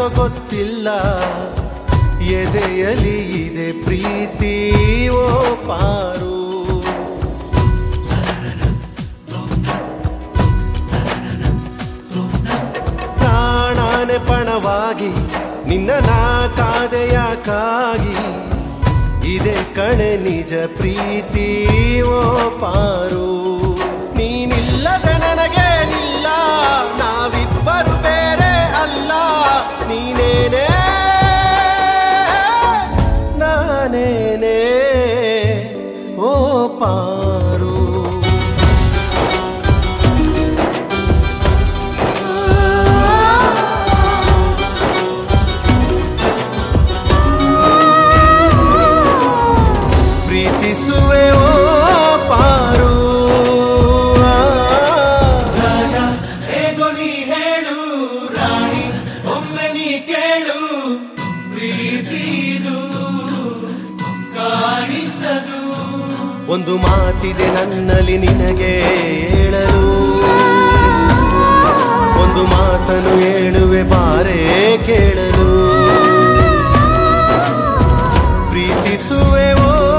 ಯಾಕೋ ಗೊತ್ತಿಲ್ಲ ಎದೆಯಲಿ ಇದೆ ಪ್ರೀತಿ ಓ ಪಾರು ಪ್ರಾಣಾನೆ ಪಣವಾಗಿ ನಿನ್ನ ನಾ ಕಾದೆಯಾಕಾಗಿ ಇದೆ ಕಣೆ ನಿಜ ಪ್ರೀತಿ ಓ ಪಾರು ನೀನಿಲ್ಲದ ನನಗೇನಿಲ್ಲ ನಾವಿಬ್ಬರು ಬೇರೆ ಅಲ್ಲ ನೀನೇನೇ ನಾನೇನೇ ಓ ಪಾರು ಪ್ರೀತಿಸುವೆ ಓ ಪಾರು ರಾಜ ಹೇಗೋ ನೀ ಹೇಳು ರಾಣಿ ಒಮ್ಮೆ ನೀ ಕೇಳು ಪ್ರೀತಿದು ಕಾಣಿಸದು ಒಂದು ಮಾತಿದೆ ನನ್ನಲ್ಲಿ ನಿನಗೆ ಹೇಳಲು ಒಂದು ಮಾತನ್ನು ಹೇಳುವೆ ಬಾರೇ ಕೇಳಲು ಪ್ರೀತಿಸುವೆ ಓ